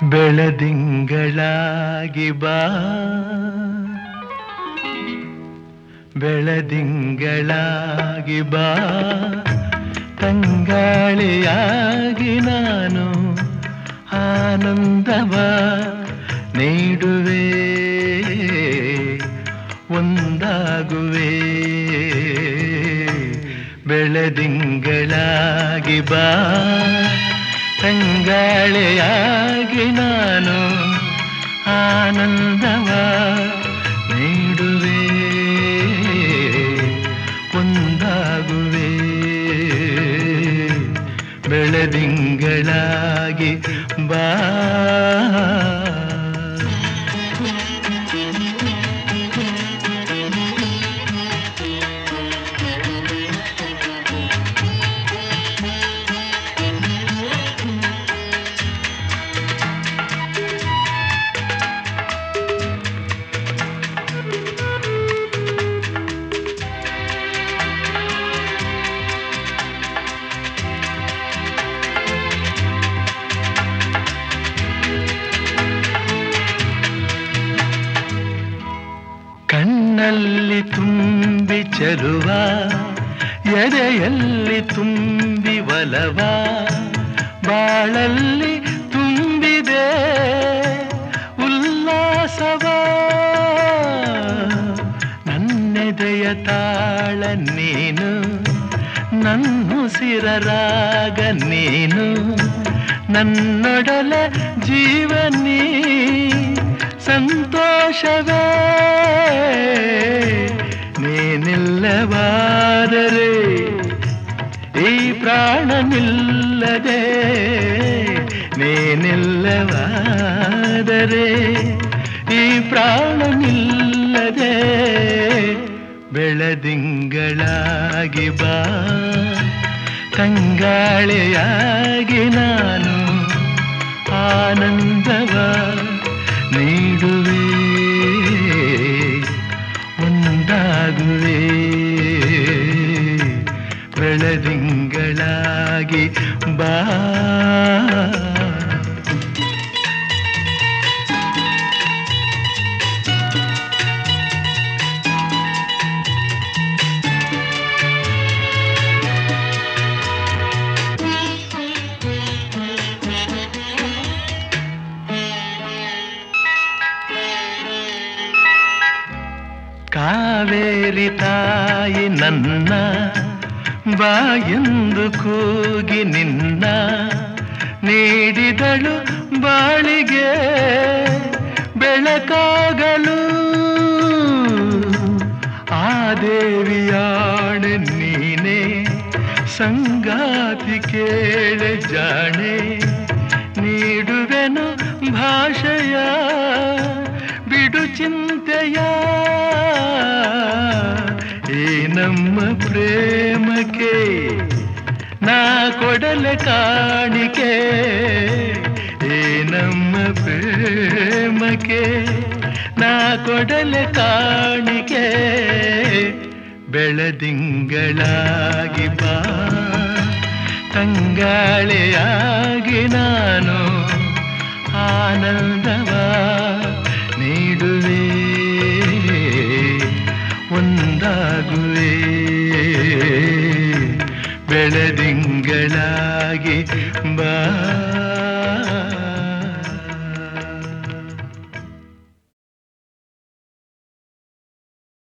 ಬೆಳದಿಂಗಳಾಗಿ ಬಾ ಬೆಳದಿಂಗಳಾಗಿ ಬಾ ತಂಗಾಳಿಯಾಗಿ ನಾನು ಆನಂದವ ನೀಡುವೆ ಒಂದಾಗುವೆ ಬೆಳದಿಂಗಳಾಗಿ ಬಾ ತಂಗಾಳೆಯಾಗಿ ನಾನು ಆನಂದವ ನೀಡುವೆ ಒಂದಾಗುವೆ ಬೆಳದಿಂಗಳಾಗಿ ಬಾ ಕಣ್ಣಲ್ಲಿ ತುಂಬಿ ಚೆಲುವ ಎದೆಯಲ್ಲಿ ತುಂಬಿ ಒಲವ ಬಾಳಲ್ಲಿ ತುಂಬಿದೆ ಉಲ್ಲಾಸವ ನನ್ನೆದೆಯ ತಾಳ ನೀನು ನನ್ನುಸಿರ ರಾಗ ನೀನು ನನ್ನೊಡಲ ಜೀವನೀ ಸಂತೋಷವೇ ನೀನಿಲ್ಲವಾದರೆ ಈ ಪ್ರಾಣ ನಿಲ್ಲದೆ ನೀನಿಲ್ಲವಾದರೆ ಈ ಪ್ರಾಣ ನಿಲ್ಲದೆ ಬೆಳದಿಂಗಳಾಗಿ ಬಾ ತಂಗಾಳೆಯಾಗಿ ನಾನು ಆನಂದವ ನೀಡುವೆ ಒಂದಾಗುವೆ ಬೆಳದಿಂಗಳಾಗಿ ಬಾ ಕಾವೇರಿ ತಾಯಿ ನನ್ನ ಬಾಯೆಂದು ಕೂಗಿ ನಿನ್ನ ನೀಡಿದಳು ಬಾಳಿಗೆ ಬೆಳಕಾಗಲು ಆ ದೇವಿಯಾಣೆ ನೀನೆ ಸಂಗಾತಿ ಕೇಳೆ ಜಾಣೆ ನೀಡುವೆನು ಭಾಷೆಯ ಬಿಡು ಚಿಂತೆಯ ಈ ನಮ್ಮ ಪ್ರೇಮಕ್ಕೆ ನಾ ಕೊಡಲೆ ಕಾಣಿಕೆ ಈ ನಮ್ಮ ಪ್ರೇಮಕ್ಕೆ ನಾ ಕೊಡಲೆ ಕಾಣಿಕೆ ಬೆಳದಿಂಗಳಾಗಿ ಬಾ ತಂಗಾಳೆಯಾಗಿ ನಾನು ಆನಂದವ ನೀಡುವೆ ಒಂದಾಗುವೆ ಬೆಳದಿಂಗಳಾಗಿ ಬಾ